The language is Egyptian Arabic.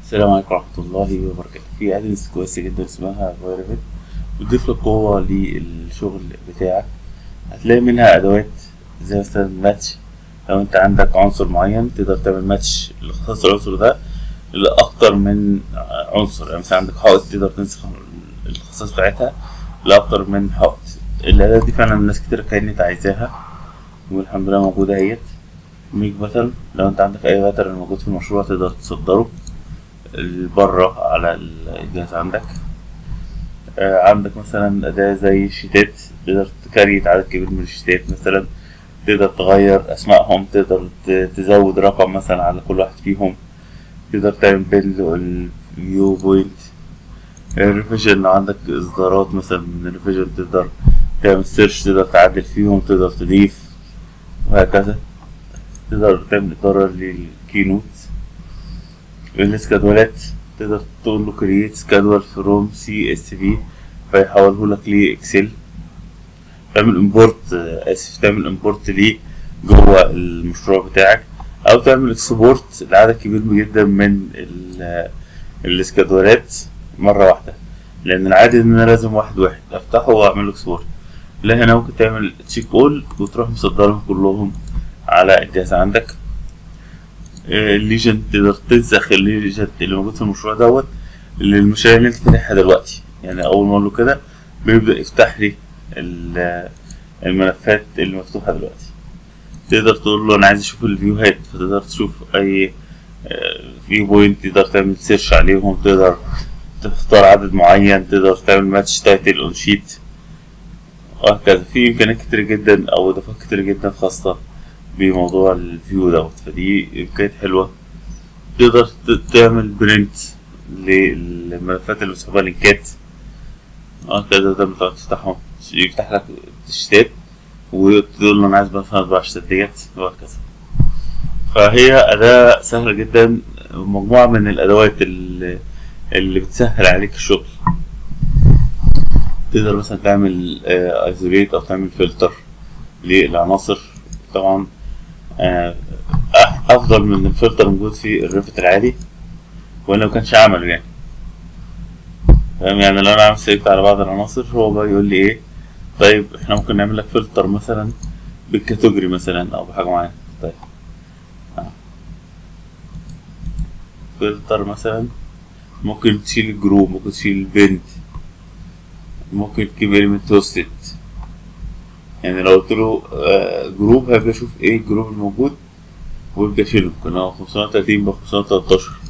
السلام عليكم ورحمة الله وبركاته في ادنس كويسة جدا اسمها فايرفيت بتضيف لك قوة للشغل بتاعك هتلاقي منها أدوات زي مثلا ماتش لو انت عندك عنصر معين تقدر تعمل ماتش لخصائص العنصر ده لأكتر من عنصر يعني مثلا عندك حائط تقدر تنسخ الخصائص بتاعتها لأكتر من حائط الأداة دي فعلا ناس كتير كانت عايزاها والحمد لله موجودة اهيت ميك باترن لو انت عندك أي باترن موجود في المشروع تقدر تصدره بره على الجهاز عندك آه، عندك مثلا أداة زي الشيتات تقدر تكريت عدد كبير من الشيتات مثلا تقدر تغير أسمائهم تقدر ت- تزود رقم مثلا على كل واحد فيهم تقدر تعمل بيلد الفيو بوينت الريفيجن لو عندك إصدارات مثلا من الريفيجن تقدر تعمل سيرش تقدر تعدل فيهم تقدر تضيف وهكذا تقدر تعمل إدارة للكينوت الاسكادولات تقدر تقول له كرييت سكادول فروم سي اس في فيحوله لك لاكسل تعمل امبورت اسف تعمل امبورت ليه جوه المشروع بتاعك او تعمل اكسبورت لعدد كبير جدا من ال- الاسكادولات مره واحده لان العادي ان انا لازم واحد واحد افتحه واعمل له اكسبورت لا هنا ممكن تعمل تشيك اول وتروح مصدرهم كلهم على الجهاز عندك الليجند تقدر تنسخ الليجند اللي موجود في المشروع دوت للمشاريع اللي انت فاتحها دلوقتي يعني اول ما اقول له كده بيبدا يفتح لي ال- الملفات اللي مفتوحه دلوقتي تقدر تقول له انا عايز اشوف الفيوهات فتقدر تشوف اي فيو بوينت تقدر تعمل سيرش عليهم تقدر تختار عدد معين تقدر تعمل ماتش تايتل اون شيت وهكذا في امكانيات كتير جدا او اضافات كتير جدا خاصه بموضوع الفيو دوت فدي امكانيات حلوه تقدر ت- تعمل برنت للملفات اللي بتسحبها لينكات وهكذا ده بتقعد تفتحهم يفتح لك الشتات وتقول له انا عايز مثلا اربع شتات ديت وهكذا فهي أداة سهلة جدا مجموعة من الأدوات اللي, اللي بتسهل عليك الشغل تقدر مثلا تعمل ايزوليت أو تعمل فلتر للعناصر طبعا آه، أفضل من الفلتر موجود في الريفت العادي وإلا ما كانش عمله يعني فاهم يعني لو أنا عامل سيلكت على بعض العناصر هو بقى يقول لي إيه طيب إحنا ممكن نعمل لك فلتر مثلا بالكاتيجوري مثلا أو بحاجة معينة طيب فلتر مثلا ممكن تشيل الجروب ممكن تشيل البنت ممكن تجيب element توستد يعني لو قلت له آه، جروب هيبقى يشوف ايه الجروب الموجود ويبقى يشيله كنا 530 ب 513